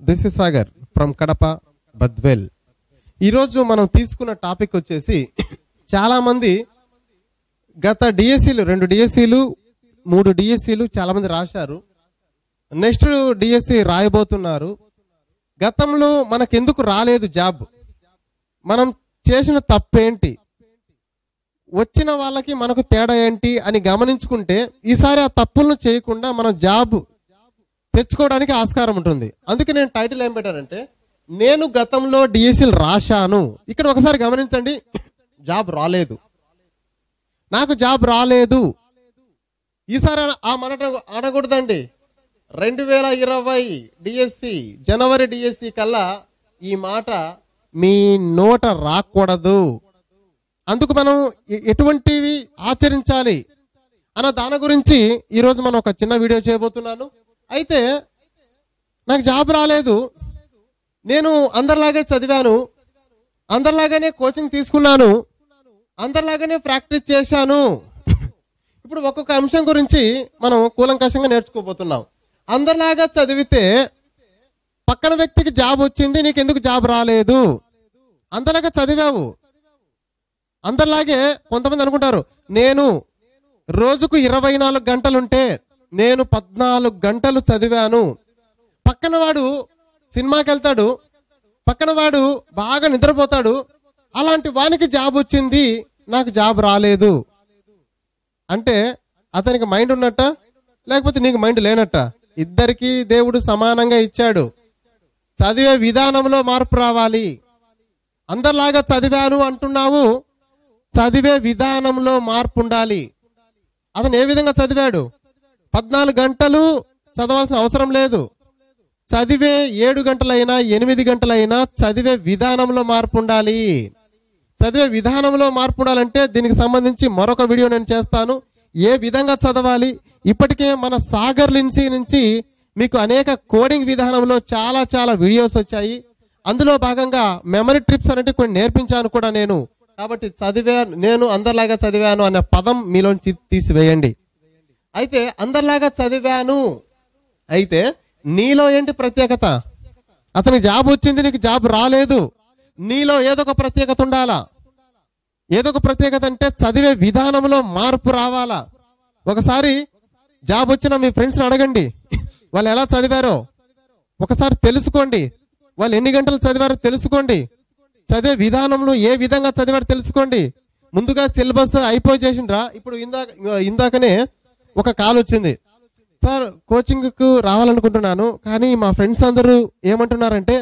this is Sagar from Kadapa Badvel ఈరోజు మనం తీసుకున్న టాపిక్ వచ్చేసి చాలా మంది గత డిఎస్సీలు రెండు డిఎస్సీలు మూడు డిఎస్సీలు చాలా మంది రాశారు నెక్స్ట్ డిఎస్సి రాయబోతున్నారు గతంలో మనకెందుకు రాలేదు జాబ్ మనం చేసిన తప్పేంటి వచ్చిన వాళ్ళకి మనకు తేడా ఏంటి అని గమనించుకుంటే ఈసారి ఆ తప్పులను చేయకుండా మనం జాబ్ తెచ్చుకోవడానికి ఆస్కారం ఉంటుంది అందుకే నేను టైటిల్ ఏం పెట్టానంటే నేను గతంలో డిఎస్సీలు రాశాను ఇక్కడ ఒకసారి గమనించండి జాబ్ రాలేదు నాకు జాబ్ రాలేదు ఈసారి ఆ మనట అనకూడదండి రెండు వేల ఇరవై డిఎస్సి జనవరి డిఎస్సి కల్లా ఈ మాట మీ నోట రాకూడదు అందుకు మనం ఎ- ఎటువంటివి ఆచరించాలి అన్న దాని గురించి ఈరోజు మనం ఒక చిన్న వీడియో చేయబోతున్నాను అయితే నాకు జాబ్ రాలేదు నేను అందరిలాగే చదివాను అందరిలాగానే కోచింగ్ తీసుకున్నాను అందరిలాగానే ప్రాక్టీస్ చేశాను ఇప్పుడు ఒక్కొక్క అంశం గురించి మనం కూలంకషంగా నేర్చుకోబోతున్నాం అందరిలాగా చదివితే పక్కన వ్యక్తికి జాబ్ వచ్చింది నీకు ఎందుకు జాబ్ రాలేదు అందరిలాగా చదివావు అందరిలాగే కొంతమంది అనుకుంటారు నేను రోజుకు ఇరవై నాలుగు గంటలుంటే నేను పద్నాలుగు గంటలు చదివాను పక్కన వాడు సినిమాకి వెళ్తాడు పక్కన వాడు బాగా నిద్రపోతాడు అలాంటి వానికి జాబ్ వచ్చింది నాకు జాబ్ రాలేదు అంటే అతనికి మైండ్ ఉన్నట్ట లేకపోతే నీకు మైండ్ లేనట్ట ఇద్దరికి దేవుడు సమానంగా ఇచ్చాడు చదివే విధానంలో మార్పు రావాలి అందరిలాగా చదివాను అంటున్నావు చదివే విధానంలో మార్పు ఉండాలి అతను ఏ విధంగా చదివాడు పద్నాలుగు గంటలు చదవాల్సిన అవసరం లేదు చదివే ఏడు గంటలైనా ఎనిమిది గంటలైనా చదివే విధానంలో మార్పు ఉండాలి చదివే విధానంలో మార్పు ఉండాలంటే దీనికి సంబంధించి మరొక వీడియో నేను చేస్తాను ఏ విధంగా చదవాలి ఇప్పటికే మన సాగర్ లిన్సీ నుంచి మీకు అనేక కోడింగ్ విధానంలో చాలా చాలా వీడియోస్ వచ్చాయి అందులో భాగంగా మెమరీ ట్రిప్స్ అనేవి కొన్ని నేర్పించాను కూడా నేను కాబట్టి చదివా నేను అందరిలాగా చదివాను అనే పదం మీలోంచి తీసివేయండి అయితే అందరిలాగా చదివాను అయితే నీలో ఏంటి ప్రత్యేకత అతనికి జాబ్ వచ్చింది నీకు జాబ్ రాలేదు నీలో ఏదో ఒక ప్రత్యేకత ఉండాలా ఏదో ఒక ప్రత్యేకత అంటే చదివే విధానంలో మార్పు రావాలా ఒకసారి జాబ్ వచ్చిన మీ ఫ్రెండ్స్ని అడగండి వాళ్ళు ఎలా చదివారో ఒకసారి తెలుసుకోండి వాళ్ళు ఎన్ని గంటలు చదివారో తెలుసుకోండి చదివే విధానంలో ఏ విధంగా చదివారో తెలుసుకోండి ముందుగా సిలబస్ అయిపోయి చేసిండ్రా ఇప్పుడు ఇందాక ఇందాకనే ఒక కాల్ వచ్చింది సార్ కోచింగ్ కు రావాలనుకుంటున్నాను కానీ మా ఫ్రెండ్స్ అందరూ ఏమంటున్నారంటే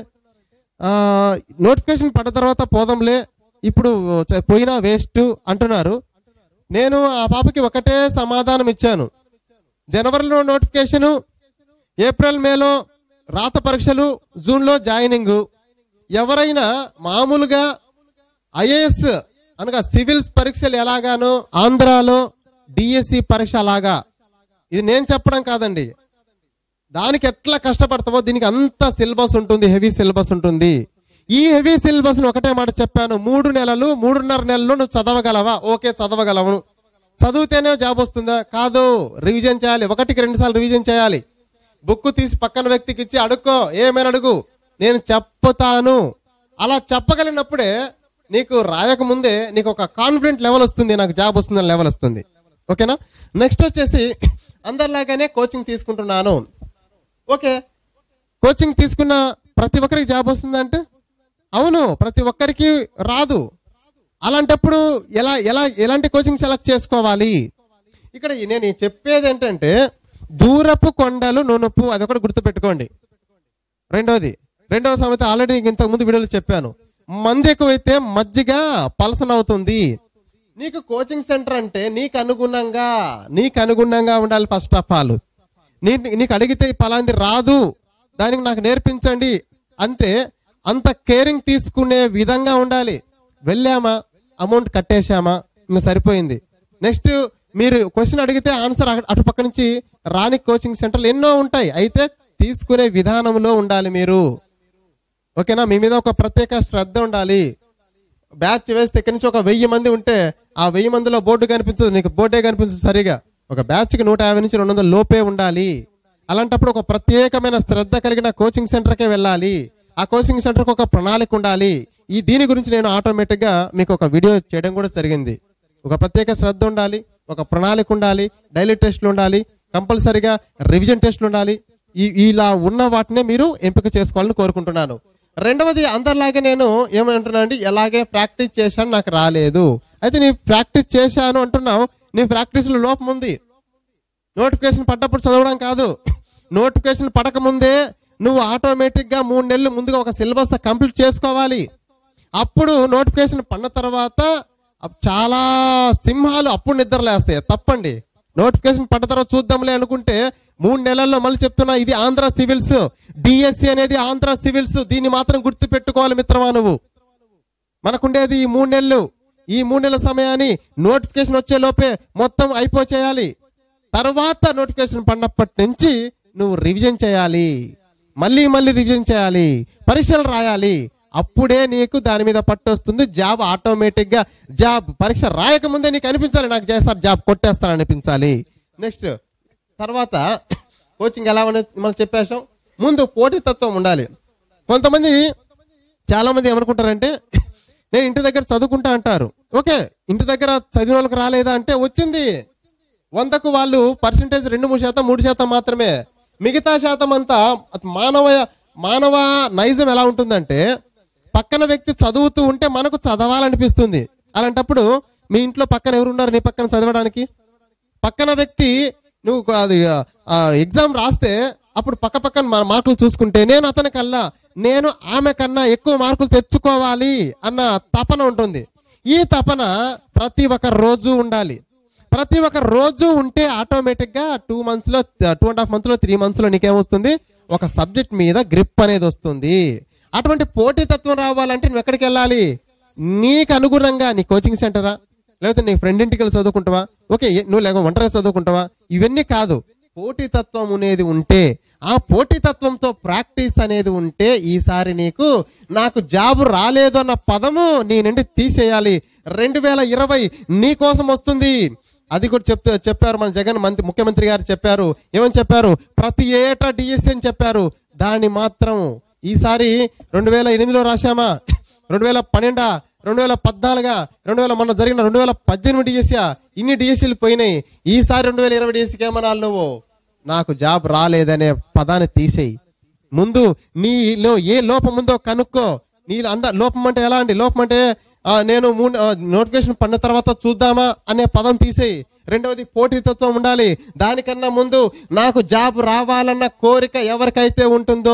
నోటిఫికేషన్ పడ్డ తర్వాత పోదాంలే ఇప్పుడు చ- పోయినా వేస్ట్ అంటున్నారు నేను ఆ పాపకి ఒకటే సమాధానం ఇచ్చాను జనవరిలో నోటిఫికేషను ఏప్రిల్ మేలో రాత పరీక్షలు జూన్లో జాయినింగ్ ఎవరైనా మామూలుగా ఐఏఎస్ అనగా సివిల్స్ పరీక్షలు ఎలాగానో ఆంధ్రాలో డిఎస్సి పరీక్ష అలాగా ఇది నేను చెప్పడం కాదండి దానికి ఎట్లా కష్టపడతావో దీనికి అంత సిలబస్ ఉంటుంది హెవీ సిలబస్ ఉంటుంది ఈ హెవీ సిలబస్ ఒకటే మాట చెప్పాను మూడు నెలలు మూడున్నర నెలలు నువ్వు చదవగలవా ఓకే చదవగలవు చదివితేనే జాబ్ వస్తుందా కాదు రివిజన్ చేయాలి ఒకటికి రెండు సార్లు రివిజన్ చేయాలి బుక్ తీసి పక్కన వ్యక్తికి ఇచ్చి అడుక్కో ఏమైనా అడుగు నేను చెప్పుతాను అలా చెప్పగలిగినప్పుడే నీకు రాయకముందే నీకు ఒక కాన్ఫిడెంట్ లెవెల్ వస్తుంది నాకు జాబ్ వస్తుందని లెవెల్ వస్తుంది ఓకేనా నెక్స్ట్ వచ్చేసి అందరిలాగానే కోచింగ్ తీసుకుంటున్నాను ఓకే కోచింగ్ తీసుకున్న ప్రతి ఒక్కరికి జాబ్ వస్తుందంటే అవును ప్రతి ఒక్కరికి రాదు అలాంటప్పుడు ఎలా ఎలా ఎలాంటి కోచింగ్ సెలెక్ట్ చేసుకోవాలి ఇక్కడ నేను చెప్పేది ఏంటంటే దూరపు కొండలు నునుపు అది ఒకటి గుర్తుపెట్టుకోండి రెండోది రెండవ సమయత ఆల్రెడీ నీకు ఇంతకు ముందు వీడియోలో చెప్పాను మంది ఎక్కువైతే మజ్జిగ పలసన అవుతుంది నీకు కోచింగ్ సెంటర్ అంటే నీకు అనుగుణంగా నీకు అనుగుణంగా ఉండాలి ఫస్ట్ ఆఫ్ ఆల్ నీ నీకు అడిగితే పలాంది రాదు దానికి నాకు నేర్పించండి అంటే అంత కేరింగ్ తీసుకునే విధంగా ఉండాలి వెళ్ళామా అమౌంట్ కట్టేశామా ఇంకా సరిపోయింది నెక్స్ట్ మీరు క్వశ్చన్ అడిగితే ఆన్సర్ అటు పక్క నుంచి రాని కోచింగ్ సెంటర్లు ఎన్నో ఉంటాయి అయితే తీసుకునే విధానంలో ఉండాలి మీరు ఓకేనా మీ మీద ఒక ప్రత్యేక శ్రద్ధ ఉండాలి బ్యాచ్ వేస్తే ఇక్కడి నుంచి ఒక వెయ్యి మంది ఉంటే ఆ వెయ్యి మందిలో బోర్డు కనిపించదు నీకు బోర్డే కనిపించదు సరిగా ఒక బ్యాచ్కి నూట యాభై నుంచి రెండు వందల లోపే ఉండాలి అలాంటప్పుడు ఒక ప్రత్యేకమైన శ్రద్ధ కలిగిన కోచింగ్ సెంటర్కే వెళ్ళాలి ఆ కోచింగ్ సెంటర్కి ఒక ప్రణాళిక ఉండాలి ఈ దీని గురించి నేను ఆటోమేటిక్ గా మీకు ఒక వీడియో చేయడం కూడా జరిగింది ఒక ప్రత్యేక శ్రద్ధ ఉండాలి ఒక ప్రణాళిక ఉండాలి డైలీ టెస్ట్లు ఉండాలి కంపల్సరిగా రివిజన్ టెస్ట్లు ఉండాలి ఈ- ఇలా ఉన్న వాటినే మీరు ఎంపిక చేసుకోవాలని కోరుకుంటున్నాను రెండవది అందరిలాగే నేను ఏమంటున్నా అండి ఎలాగే ప్రాక్టీస్ చేశాను నాకు రాలేదు అయితే నీ ప్రాక్టీస్ చేశాను అంటున్నావు నీ ప్రాక్టీస్ లో లోపం ఉంది నోటిఫికేషన్ పడ్డప్పుడు చదవడం కాదు నోటిఫికేషన్ పడక ముందే నువ్వు ఆటోమేటిక్ గా మూడు నెలలు ముందుగా ఒక సిలబస్ కంప్లీట్ చేసుకోవాలి అప్పుడు నోటిఫికేషన్ పడిన తర్వాత అప్ చాలా సింహాలు అప్పుడు నిద్రలేస్తాయి తప్పండి నోటిఫికేషన్ పడ్డ తర్వాత చూద్దాంలే అనుకుంటే మూడు నెలల్లో మళ్ళీ చెప్తున్నా ఇది ఆంధ్ర సివిల్స్ డిఎస్సి అనేది ఆంధ్ర సివిల్స్ దీన్ని మాత్రం గుర్తు పెట్టుకోవాలి మిత్రమా నువ్వు మనకుండేది ఈ మూడు నెలలు ఈ మూడు నెలల సమయాన్ని నోటిఫికేషన్ వచ్చే లోపే మొత్తం అయిపోచేయాలి తర్వాత నోటిఫికేషన్ పడినప్పటి నుంచి నువ్వు రివిజన్ చేయాలి మళ్ళీ మళ్ళీ రివిజన్ చేయాలి పరీక్షలు రాయాలి అప్పుడే నీకు దాని మీద పట్టు వస్తుంది జాబ్ ఆటోమేటిక్ గా జాబ్ పరీక్ష రాయకముందే నీకు అనిపించాలి నాకు చేస్తారు జాబ్ కొట్టేస్తాను అనిపించాలి నెక్స్ట్ తర్వాత కోచింగ్ ఎలా ఉన్నది మనం చెప్పేశాం ముందు పోటీతత్వం ఉండాలి కొంతమంది చాలా మంది ఏమనుకుంటారంటే నేను ఇంటి దగ్గర చదువుకుంటా అంటారు ఓకే ఇంటి దగ్గర చదివిన వాళ్ళకి రాలేదా అంటే వచ్చింది వందకు వాళ్ళు పర్సంటేజ్ రెండు మూడు శాతం మూడు శాతం మాత్రమే మిగతా శాతం అంతా మానవ మానవ నైజం ఎలా ఉంటుందంటే పక్కన వ్యక్తి చదువుతూ ఉంటే మనకు చదవాలనిపిస్తుంది అలాంటప్పుడు మీ ఇంట్లో పక్కన ఎవరున్నారు నీ పక్కన చదవడానికి పక్కన వ్యక్తి నువ్వు అది ఎగ్జామ్ రాస్తే అప్పుడు పక్క పక్కన మా- మార్కులు చూసుకుంటే నేను అతని కల్లా నేను ఆమె కన్నా ఎక్కువ మార్కులు తెచ్చుకోవాలి అన్న తపన ఉంటుంది ఈ తపన ప్రతి ఒక్క రోజు ఉండాలి ప్రతి ఒక్క రోజు ఉంటే ఆటోమేటిక్ గా టూ మంత్స్ లో టూ అండ్ హాఫ్ మంత్ లో త్రీ మంత్స్ లో నీకేమొస్తుంది ఒక సబ్జెక్ట్ మీద గ్రిప్ అనేది వస్తుంది అటువంటి పోటీతత్వం రావాలంటే నువ్వు ఎక్కడికి వెళ్ళాలి నీకు అనుగుణంగా నీ కోచింగ్ సెంటరా లేకపోతే నీ ఫ్రెండ్ ఇంటికి వెళ్ళి చదువుకుంటావా ఓకే ఏ- నువ్వు లేక ఒంటరిగా చదువుకుంటావా ఇవన్నీ కాదు పోటీతత్వం అనేది ఉంటే ఆ పోటీతత్వంతో ప్రాక్టీస్ అనేది ఉంటే ఈసారి నీకు నాకు జాబు రాలేదు అన్న పదము నీ నుండి తీసేయాలి రెండు వేల ఇరవై నీ కోసం వస్తుంది అది కూడా చెప్ చెప్పారు మన జగన్ మంత్రి ముఖ్యమంత్రి గారు చెప్పారు ఏమని చెప్పారు ప్రతి ఏటా డిఎస్సి అని చెప్పారు దాన్ని మాత్రం ఈసారి రెండు వేల ఎనిమిదిలో రాశామా రెండు వేల పన్నెండా రెండు వేల పద్నాలుగా రెండు వేల మొన్న జరిగిన రెండు వేల పద్దెనిమిది డిఎస్సీయా ఇన్ని డిఎస్సీలు పోయినాయి ఈసారి రెండు వేల ఇరవై డిఎస్సీకి ఏమనాలి నువ్వు నాకు జాబ్ రాలేదనే పదాన్ని తీసేయి ముందు నీలో ఏ లోపం ఉందో కనుక్కో నీ అంద లోపం అంటే ఎలా అండి లోపం అంటే ఆ, నేను మూడు నోటిఫికేషన్ పడిన తర్వాత చూద్దామా అనే పదం తీసేయి రెండవది పోటీతత్వం ఉండాలి దానికన్నా ముందు నాకు జాబ్ రావాలన్న కోరిక ఎవరికైతే ఉంటుందో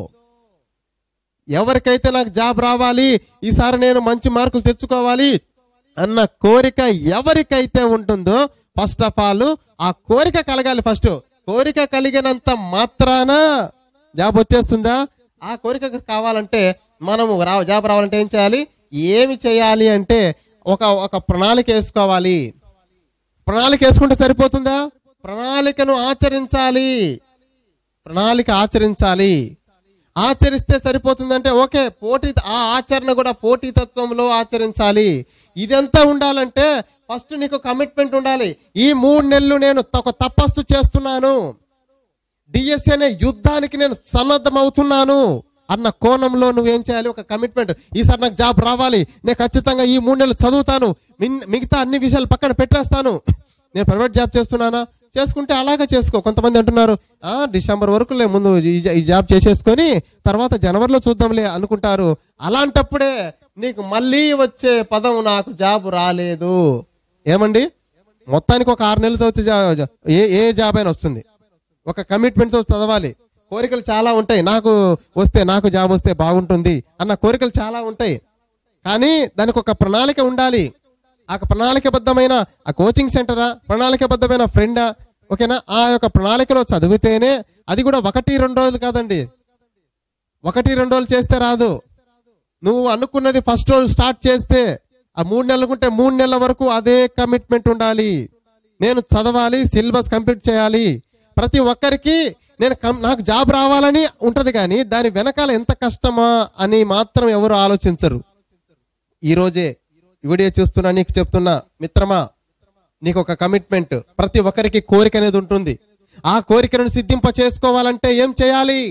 ఎవరికైతే నాకు జాబ్ రావాలి ఈసారి నేను మంచి మార్కులు తెచ్చుకోవాలి అన్న కోరిక ఎవరికైతే ఉంటుందో ఫస్ట్ ఆఫ్ ఆల్ ఆ కోరిక కలగాలి ఫస్ట్ కోరిక కలిగినంత మాత్రాన జాబ్ వచ్చేస్తుందా ఆ కోరిక కావాలంటే మనము రా జాబ్ రావాలంటే ఏం చేయాలి ఏమి చేయాలి అంటే ఒక ఒక ప్రణాళిక వేసుకోవాలి ప్రణాళిక వేసుకుంటే సరిపోతుందా ప్రణాళికను ఆచరించాలి ప్రణాళిక ఆచరించాలి ఆచరిస్తే సరిపోతుందంటే ఓకే పోటీ ఆ ఆచరణ కూడా పోటీతత్వంలో ఆచరించాలి ఇదంతా ఉండాలంటే ఫస్ట్ నీకు కమిట్మెంట్ ఉండాలి ఈ మూడు నెలలు నేను ఒక తపస్సు చేస్తున్నాను డిఎస్సి అనే యుద్ధానికి నేను సన్నద్ధమవుతున్నాను అన్న కోణంలో నువ్వేం చేయాలి ఒక కమిట్మెంట్ ఈసారి నాకు జాబ్ రావాలి నేను ఖచ్చితంగా ఈ మూడు నెలలు చదువుతాను మిన్- మిగతా అన్ని విషయాలు పక్కన పెట్టేస్తాను నేను ప్రైవేట్ జాబ్ చేస్తున్నానా చేసుకుంటే అలాగే చేసుకో కొంతమంది అంటున్నారు ఆ డిసెంబర్ వరకు లే ముందు ఈ జా- ఈ జాబ్ చేసేసుకొని తర్వాత జనవరిలో చూద్దాంలే అనుకుంటారు అలాంటప్పుడే నీకు మళ్ళీ వచ్చే పదం నాకు జాబ్ రాలేదు ఏమండి మొత్తానికి ఒక ఆరు నెలలు చదివితే జా- జా- ఏ ఏ జాబ్ అయినా వస్తుంది ఒక కమిట్మెంట్ తో చదవాలి కోరికలు చాలా ఉంటాయి నాకు వస్తే నాకు జాబ్ వస్తే బాగుంటుంది అన్న కోరికలు చాలా ఉంటాయి కానీ దానికి ఒక ప్రణాళిక ఉండాలి ఆ ప్రణాళికబద్ధమైన ఆ కోచింగ్ సెంటరా ప్రణాళికబద్ధమైన ఫ్రెండా ఓకేనా ఆ యొక్క ప్రణాళికలో చదివితేనే అది కూడా ఒకటి రెండు రోజులు కాదండి ఒకటి రెండు రోజులు చేస్తే రాదు నువ్వు అనుకున్నది ఫస్ట్ రోజు స్టార్ట్ చేస్తే ఆ మూడు నెలలకుంటే మూడు నెలల వరకు అదే కమిట్మెంట్ ఉండాలి నేను చదవాలి సిలబస్ కంప్లీట్ చేయాలి ప్రతి ఒక్కరికి నేను కం- నాకు జాబ్ రావాలని ఉంటది కానీ దాని వెనకాల ఎంత కష్టమా అని మాత్రం ఎవరు ఆలోచించరు ఈ రోజే ఈ వీడియో చూస్తున్నా నీకు చెప్తున్నా మిత్రమా నీకు ఒక కమిట్మెంట్ ప్రతి ఒక్కరికి కోరిక అనేది ఉంటుంది ఆ కోరికను సిద్ధింప చేసుకోవాలంటే ఏం చేయాలి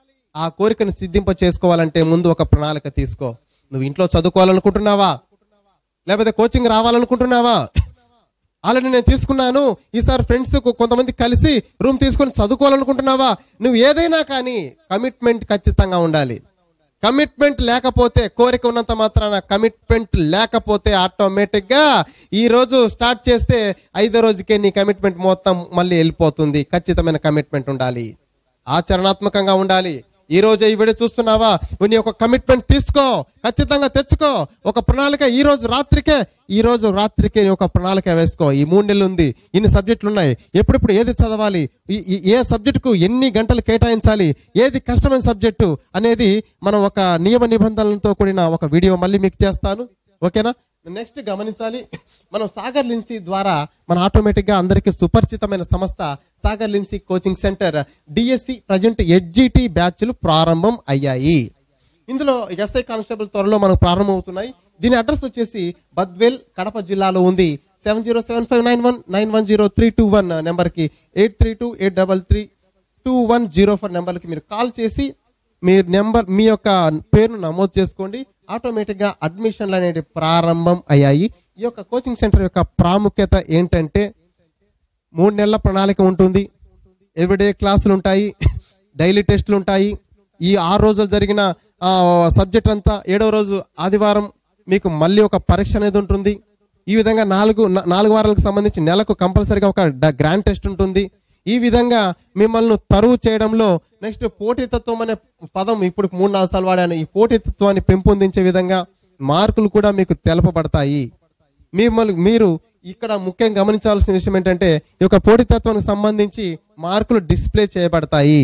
ఆ కోరికను సిద్ధింప చేసుకోవాలంటే ముందు ఒక ప్రణాళిక తీసుకో నువ్వు ఇంట్లో చదువుకోవాలనుకుంటున్నావా లేకపోతే కోచింగ్ రావాలనుకుంటున్నావా ఆల్రెడీ నేను తీసుకున్నాను ఈసారి ఫ్రెండ్స్ కొంతమంది కలిసి రూమ్ తీసుకొని చదువుకోవాలనుకుంటున్నావా నువ్వు ఏదైనా కానీ కమిట్మెంట్ ఖచ్చితంగా ఉండాలి కమిట్మెంట్ లేకపోతే కోరిక ఉన్నంత మాత్రాన కమిట్మెంట్ లేకపోతే ఆటోమేటిక్ గా ఈ రోజు స్టార్ట్ చేస్తే ఐదో రోజుకే నీ కమిట్మెంట్ మొత్తం మళ్ళీ వెళ్ళిపోతుంది ఖచ్చితమైన కమిట్మెంట్ ఉండాలి ఆచరణాత్మకంగా ఉండాలి ఈ రోజు ఈ వీడియో చూస్తున్నావా నువ్వు నీ ఒక కమిట్మెంట్ తీసుకో ఖచ్చితంగా తెచ్చుకో ఒక ప్రణాళిక ఈ రోజు రాత్రికే ఈ రోజు రాత్రికే నీ ఒక ప్రణాళిక వేసుకో ఈ మూడు నెలలు ఉంది ఇన్ని సబ్జెక్టులు ఉన్నాయి ఎప్పుడెప్పుడు ఏది చదవాలి ఈ- ఈ- ఏ సబ్జెక్టుకు ఎన్ని గంటలు కేటాయించాలి ఏది కష్టమైన సబ్జెక్టు అనేది మనం ఒక నియమ నిబంధనలతో కూడిన ఒక వీడియో మళ్ళీ మీకు చేస్తాను ఓకేనా నెక్స్ట్ గమనించాలి మనం సాగర్ లిన్సీ ద్వారా మన ఆటోమేటిక్ గా అందరికీ సుపరిచితమైన సంస్థ సాగర్ లిన్సీ coaching centre DSC present SGT బ్యాచ్లు ప్రారంభం అయ్యాయి ఇందులో ఎస్ఐ కానిస్టేబుల్ త్వరలో మనకు ప్రారంభమవుతున్నాయి దీని అడ్రస్ వచ్చేసి బద్వేల్ కడప జిల్లాలో ఉంది seven zero seven five nine one nine one zero three two one నెంబర్కి eight three two eight double three two one zero four నెంబర్కి మీరు కాల్ చేసి మీ నెంబర్ మీ యొక్క పేరును నమోదు చేసుకోండి ఆటోమేటిక్ గా అడ్మిషన్లు అనేవి ప్రారంభం అయ్యాయి ఈ యొక్క కోచింగ్ సెంటర్ యొక్క ప్రాముఖ్యత ఏంటంటే మూడు నెలల ప్రణాళిక ఉంటుంది ఎవ్రీడే క్లాసులు ఉంటాయి డైలీ టెస్టులు ఉంటాయి ఈ ఆరు రోజులు జరిగిన సబ్జెక్ట్ అంతా ఏడవ రోజు ఆదివారం మీకు మళ్ళీ ఒక పరీక్ష అనేది ఉంటుంది ఈ విధంగా నాలుగు నా- నాలుగు వారాలకు సంబంధించి నెలకు కంపల్సరీగా ఒక డ- గ్రాండ్ టెస్ట్ ఉంటుంది ఈ విధంగా మిమ్మల్ని తరువు చేయడంలో నెక్స్ట్ పోటీతత్వం అనే పదం ఇప్పుడు మూడు నాలుగు సార్లు వాడాను ఈ పోటీతత్వాన్ని పెంపొందించే విధంగా మార్కులు కూడా మీకు తెలపబడతాయి మిమ్మల్ని మీరు ఇక్కడ ముఖ్యంగా గమనించాల్సిన విషయం ఏంటంటే ఈ యొక్క పోటీతత్వానికి సంబంధించి మార్కులు డిస్ప్లే చేయబడతాయి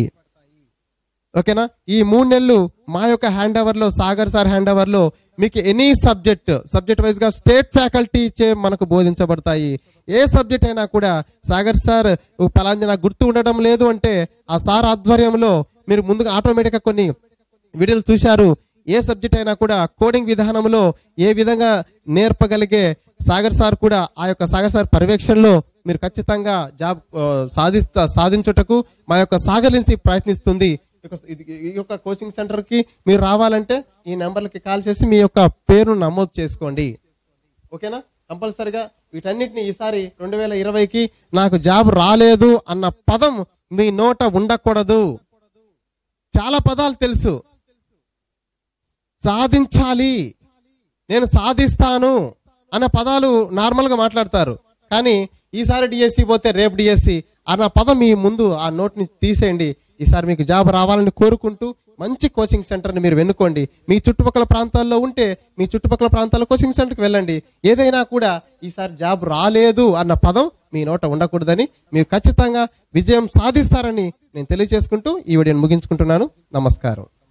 ఓకేనా ఈ మూడు నెలలు మా యొక్క హ్యాండ్ ఓవర్ లో సాగర్ సార్ హ్యాండ్ ఓవర్ లో మీకు ఎనీ సబ్జెక్ట్ సబ్జెక్ట్ వైజ్ గా స్టేట్ ఫ్యాకల్టీ చే మనకు బోధించబడతాయి ఏ సబ్జెక్ట్ అయినా కూడా సాగర్ సార్ పలాంది నాకు గుర్తు ఉండడం లేదు అంటే ఆ సార్ ఆధ్వర్యంలో మీరు ముందుగా ఆటోమేటిక్ గా కొన్ని వీడియోలు చూశారు ఏ సబ్జెక్ట్ అయినా కూడా కోడింగ్ విధానంలో ఏ విధంగా నేర్పగలిగే సాగర్ సార్ కూడా ఆ యొక్క సాగర్ సార్ పర్యవేక్షణలో మీరు ఖచ్చితంగా జాబ్ ఆ, సాధిస్తా సాధించుటకు మా యొక్క సాగర్ నుంచి ప్రయత్నిస్తుంది ఈ యొక్క- ఇది- ఈ యొక్క కోచింగ్ సెంటర్ కి మీరు రావాలంటే ఈ నెంబర్లకి కాల్ చేసి మీ యొక్క పేరును నమోదు చేసుకోండి ఓకేనా కంపల్సరిగా వీటన్నిటిని ఈసారి రెండు వేల ఇరవైకి నాకు జాబ్ రాలేదు అన్న పదం మీ నోట ఉండకూడదు చాలా పదాలు తెలుసు సాధించాలి నేను సాధిస్తాను అన్న పదాలు నార్మల్ గా మాట్లాడతారు కానీ ఈసారి డిఎస్సి పోతే రేపు డిఎస్సి అన్న పదం మీ ముందు ఆ నోట్ని తీసేయండి ఈసారి మీకు జాబ్ రావాలని కోరుకుంటూ మంచి కోచింగ్ సెంటర్ని మీరు వెన్నుకోండి మీ చుట్టుపక్కల ప్రాంతాల్లో ఉంటే మీ చుట్టుపక్కల ప్రాంతాల్లో కోచింగ్ సెంటర్కి వెళ్ళండి ఏదైనా కూడా ఈసారి జాబ్ రాలేదు అన్న పదం మీ నోట ఉండకూడదని మీరు ఖచ్చితంగా విజయం సాధిస్తారని నేను తెలియజేసుకుంటూ ఈ వీడియోని ముగించుకుంటున్నాను నమస్కారం